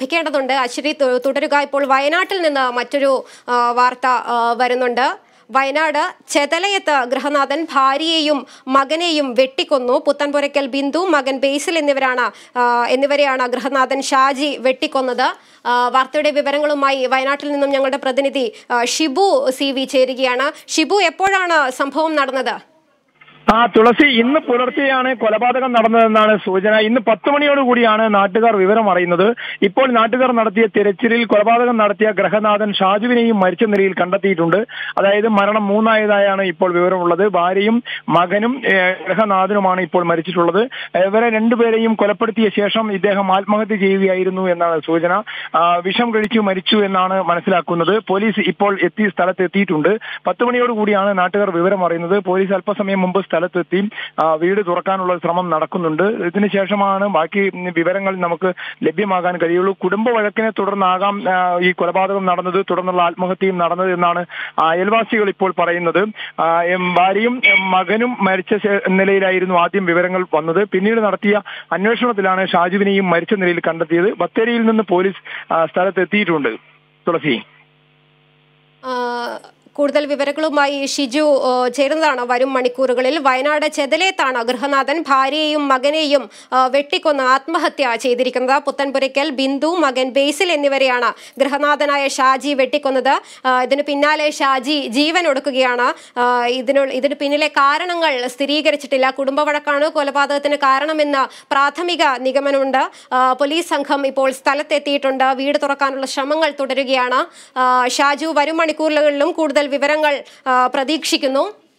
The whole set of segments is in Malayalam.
ശ്രദ്ധിക്കേണ്ടതുണ്ട് അശ്വതി തു- തുടരുക ഇപ്പോൾ വയനാട്ടിൽ നിന്ന് മറ്റൊരു ആ, വാർത്ത ആ, വരുന്നുണ്ട് വയനാട് ചെതലയത്ത് ഗൃഹനാഥൻ ഭാര്യയെയും മകനെയും വെട്ടിക്കൊന്നു പുത്തൻപുരയ്ക്കൽ ബിന്ദു മകൻ ബേസിൽ എന്നിവരാണ് ആ, എന്നിവരെയാണ് ഗൃഹനാഥൻ ഷാജി വെട്ടിക്കൊന്നത് ആ, വാർത്തയുടെ വിവരങ്ങളുമായി വയനാട്ടിൽ നിന്നും ഞങ്ങളുടെ പ്രതിനിധി ആ, ഷിബു സി വി ചേരുകയാണ് ഷിബു എപ്പോഴാണ് സംഭവം നടന്നത് ആ തുളസി ഇന്ന് പുലർച്ചെയാണ് കൊലപാതകം നടന്നതെന്നാണ് സൂചന ഇന്ന് പത്ത് മണിയോടുകൂടിയാണ് നാട്ടുകാർ വിവരം അറിയുന്നത് ഇപ്പോൾ നാട്ടുകാർ നടത്തിയ തിരച്ചിലിൽ കൊലപാതകം നടത്തിയ ഗ്രഹനാഥൻ ഷാജുവിനെയും മരിച്ച നിലയിൽ കണ്ടെത്തിയിട്ടുണ്ട് അതായത് മരണം മൂന്നായതായാണ് ഇപ്പോൾ വിവരമുള്ളത് ഭാര്യയും മകനും ഏഹ്, ഗ്രഹനാഥനുമാണ് ഇപ്പോൾ മരിച്ചിട്ടുള്ളത് ഇവരെ രണ്ടുപേരെയും കൊലപ്പെടുത്തിയ ശേഷം ഇദ്ദേഹം ആത്മഹത്യ ചെയ്യുകയായിരുന്നു എന്നാണ് സൂചന ആ, വിഷം കഴിച്ചു മരിച്ചു എന്നാണ് മനസ്സിലാക്കുന്നത് പോലീസ് ഇപ്പോൾ എത്തി സ്ഥലത്ത് എത്തിയിട്ടുണ്ട് പത്ത് മണിയോടുകൂടിയാണ് നാട്ടുകാർ വിവരം അറിയുന്നത് പോലീസ് അല്പസമയം മുമ്പ് സ്ഥലത്തെത്തി ആ, വീട് തുറക്കാനുള്ള ശ്രമം നടക്കുന്നുണ്ട് ഇതിനുശേഷമാണ് ബാക്കി വിവരങ്ങൾ നമുക്ക് ലഭ്യമാകാൻ കഴിയുള്ളൂ കുടുംബ വഴക്കിനെ തുടർന്നാകാം ആ, ഈ കൊലപാതകം നടന്നത് തുടർന്നുള്ള ആത്മഹത്യയും നടന്നത് എന്നാണ് അയൽവാസികൾ ഇപ്പോൾ പറയുന്നത് ആ, എം, ഭാര്യയും എം, മകനും മരിച്ച ശേ- നിലയിലായിരുന്നു ആദ്യം വിവരങ്ങൾ വന്നത് പിന്നീട് നടത്തിയ അന്വേഷണത്തിലാണ് ഷാജുവിനെയും മരിച്ച നിലയിൽ കണ്ടെത്തിയത് ബത്തേരിയിൽ നിന്ന് പോലീസ് ആ, സ്ഥലത്തെത്തിയിട്ടുണ്ട് തുളസി ആ, കൂടുതൽ വിവരങ്ങളുമായി ഷിജു ആ, ചേരുന്നതാണ് വരും മണിക്കൂറുകളിൽ വയനാട് ചെതലേത്താണ് ഗൃഹനാഥൻ ഭാര്യയെയും മകനെയും ആ, വെട്ടിക്കൊന്ന് ആത്മഹത്യ ചെയ്തിരിക്കുന്നത് പുത്തൻപുരയ്ക്കൽ ബിന്ദു മകൻ ബേസിൽ എന്നിവരെയാണ് ഗൃഹനാഥനായ ഷാജി വെട്ടിക്കൊന്നത് ആ, ഇതിന് പിന്നാലെ ഷാജി ജീവൻ ഒടുക്കുകയാണ് ആ, ഇതിനു ഇതിന് പിന്നിലെ കാരണങ്ങൾ സ്ഥിരീകരിച്ചിട്ടില്ല കുടുംബ വഴക്കാണ് കൊലപാതകത്തിന് കാരണമെന്ന് പ്രാഥമിക നിഗമനമുണ്ട് ആ, പോലീസ് സംഘം ഇപ്പോൾ സ്ഥലത്തെത്തിയിട്ടുണ്ട് വീട് തുറക്കാനുള്ള ശ്രമങ്ങൾ തുടരുകയാണ് ആ, ഷാജു വരും മണിക്കൂറുകളിലും കൂടുതൽ വിവരങ്ങൾ ആ, പ്രതീക്ഷിക്കുന്നു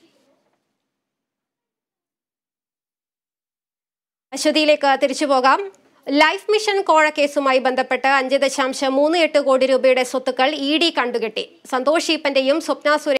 അശ്വതിയിലേക്ക് തിരിച്ചു പോകാം ലൈഫ് മിഷൻ കോഴ കേസുമായി ബന്ധപ്പെട്ട് അഞ്ച് ദശാംശം മൂന്ന് എട്ട് കോടി രൂപയുടെ സ്വത്തുക്കൾ ഇ ഡി കണ്ടുകെട്ടി സന്തോഷ് ഈപ്പന്റെയും സ്വപ്ന സുരേഷ്